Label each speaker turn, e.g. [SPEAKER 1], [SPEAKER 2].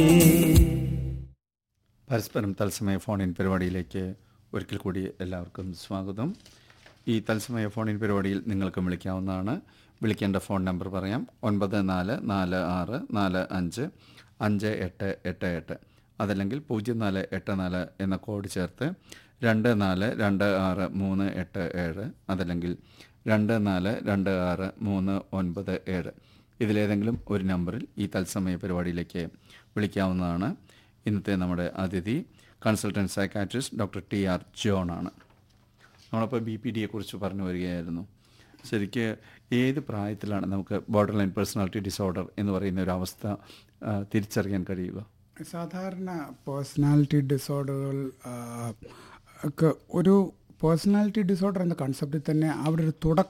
[SPEAKER 1] പരസ്പരം തത്സമയ ഫോണിൻ പരിപാടിയിലേക്ക് ഒരിക്കൽ കൂടി എല്ലാവർക്കും സ്വാഗതം ഈ തത്സമയ ഫോണിൻ പരിപാടിയിൽ നിങ്ങൾക്ക് വിളിക്കാവുന്നതാണ് വിളിക്കേണ്ട ഫോൺ നമ്പർ പറയാം ഒൻപത് നാല് നാല് ആറ് നാല് അഞ്ച് അഞ്ച് എട്ട് എട്ട് എട്ട് അതല്ലെങ്കിൽ പൂജ്യം നാല് എട്ട് നാല് എന്ന കോഡ് ചേർത്ത് രണ്ട് നാല് രണ്ട് ആറ് മൂന്ന് എട്ട് ഏഴ് അതല്ലെങ്കിൽ രണ്ട് നാല് രണ്ട് ആറ് മൂന്ന് ഒൻപത് ഏഴ് ഇതിലേതെങ്കിലും ഒരു നമ്പറിൽ ഈ തത്സമയ പരിപാടിയിലേക്ക് വിളിക്കാവുന്നതാണ് ഇന്നത്തെ നമ്മുടെ അതിഥി consultant psychiatrist doctor T R John ആണ് നമ്മളപ്പോൾ ബി പി ഡിയെ കുറിച്ച് പറഞ്ഞു വരികയായിരുന്നു ശരിക്ക് ഏത് പ്രായത്തിലാണ് നമുക്ക് ബോർഡർ ലൈൻ പേഴ്സണാലിറ്റി ഡിസോർഡർ എന്ന് പറയുന്ന ഒരു അവസ്ഥ ആ, തിരിച്ചറിയാൻ കഴിയുക
[SPEAKER 2] സാധാരണ പേഴ്സണാലിറ്റി ഡിസോർഡറുകൾ ഒക്കെ ഒരു പേഴ്സണാലിറ്റി ഡിസോർഡർ എന്ന കൺസെപ്റ്റിൽ തന്നെ അവിടെ ഒരു തുടക്കം